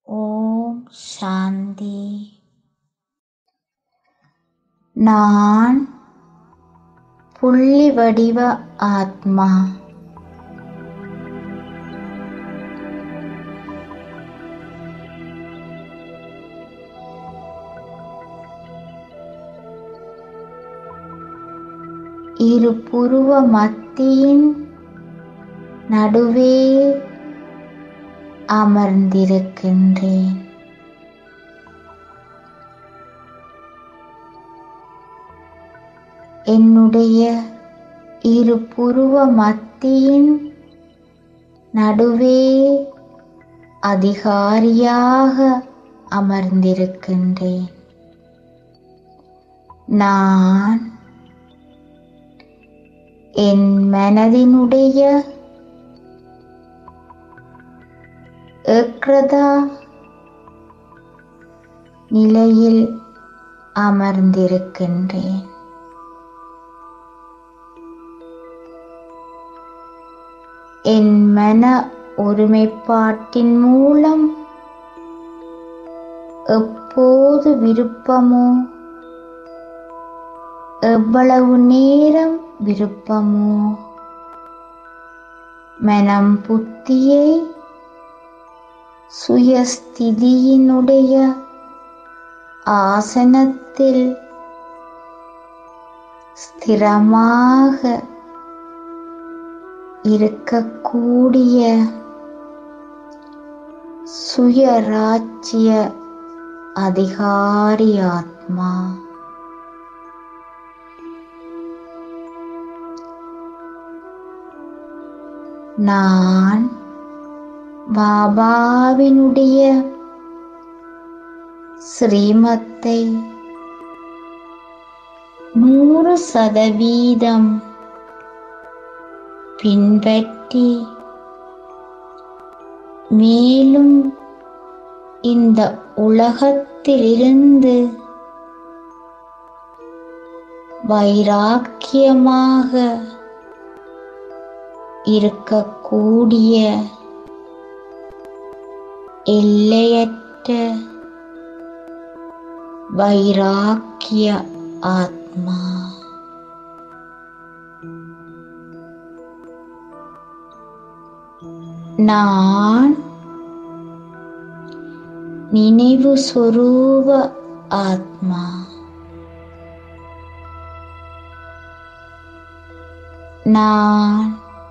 ஓம் சாந்தி நான் புள்ளி வடிவ ஆத்மா இரு புருவ மத்தியின் நடுவே அமர்ந்திருக்கின்றேன் என்னுடைய இரு புருவ மத்தியின் நடுவே அதிகாரியாக அமர்ந்திருக்கின்றேன் நான் என் மனதினுடைய ஏக்ரதா நிலையில் அமர்ந்திருக்கின்றேன் என் மன ஒருமைப்பாட்டின் மூலம் எப்போது விருப்பமோ எவ்வளவு நேரம் விருப்பமோ மனம் புத்தியை சுயஸ்திதியினுடைய ஆசனத்தில் ஸ்திரமாக இருக்கக்கூடிய சுயராஜ்ய அதிகாரி ஆத்மா நான் பாபாவினுடைய ஸ்ரீமத்தை நூறு சதவீதம் பின்பற்றி மேலும் இந்த உலகத்திலிருந்து வைராக்கியமாக இருக்கக்கூடிய எல்லையற்ற வைராக்கிய ஆத்மா நான் நினைவு சொரூப ஆத்மா நான்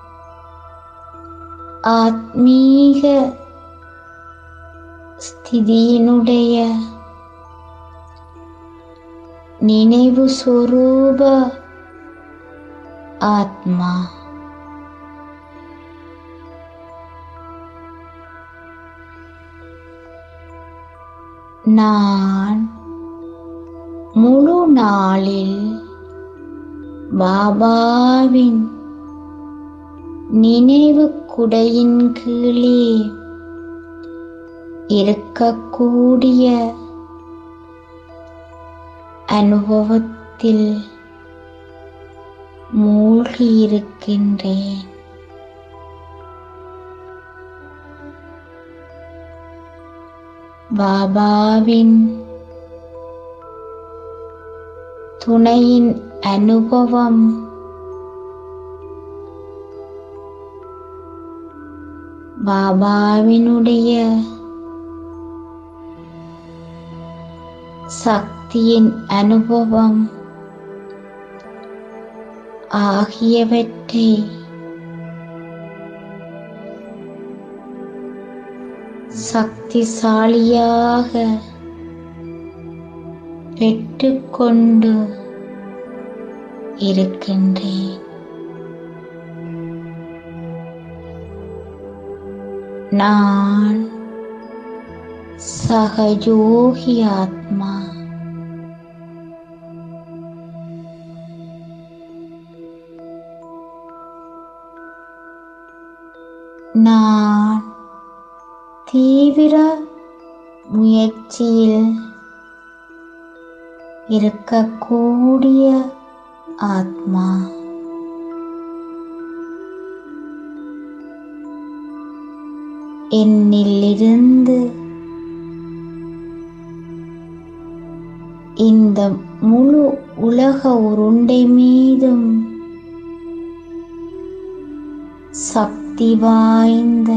ஆத்மீக ஸ்திதியினுடைய நினைவு சொரூப ஆத்மா நான் முழு நாளில் பாபாவின் நினைவு குடையின் கீழே இருக்கக்கூடிய அனுபவத்தில் மூழ்கி இருக்கின்றேன் பாபாவின் துணையின் அனுபவம் பாபாவினுடைய சக்தியின் அனுபவம் ஆகியவற்றை சக்திசாலியாக பெற்றுக்கொண்டு இருக்கின்றேன் நான் சகயோகி ஆத்மா நான் தீவிர முயற்சியில் இருக்கக்கூடிய ஆத்மா என்னிலிருந்து அந்த முழு உலக உருண்டை மீதும் சக்தி வாய்ந்த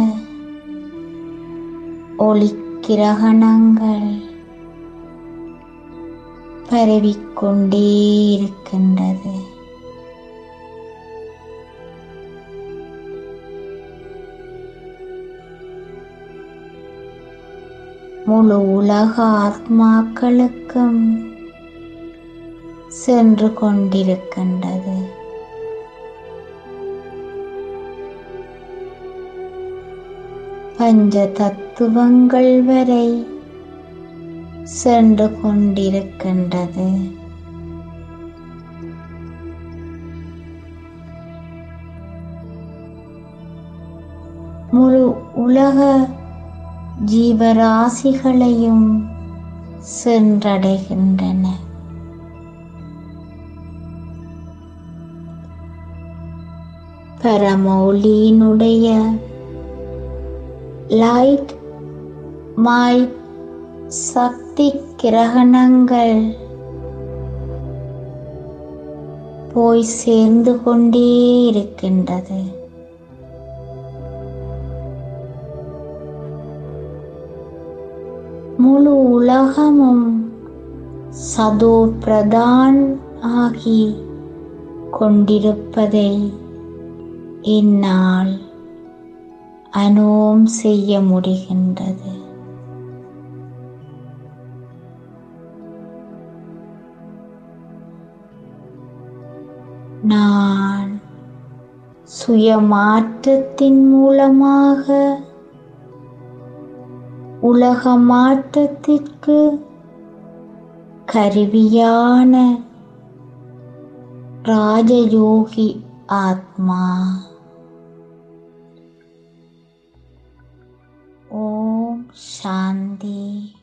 ஒளிக்கிரகணங்கள் பரவிக்கொண்டே இருக்கின்றது முழு உலக ஆத்மாக்களுக்கும் சென்று கொண்டிருக்கின்றது பஞ்ச தத்துவங்கள் வரை சென்று கொண்டிருக்கின்றது முழு உலக ஜீவராசிகளையும் சென்றடைகின்றன பரமொளியினுடைய லைட் மை சக்தி கிரகணங்கள் போய் சேர்ந்து கொண்டே இருக்கின்றது முழு உலகமும் சதோ பிரதான் ஆகி கொண்டிருப்பதை என்னால் அனோம் செய்ய முடிகின்றது நான் சுயமாற்றத்தின் மூலமாக உலக மாற்றத்திற்கு கருவியான ராஜயோகி ஆத்மா ஓம் சாந்தி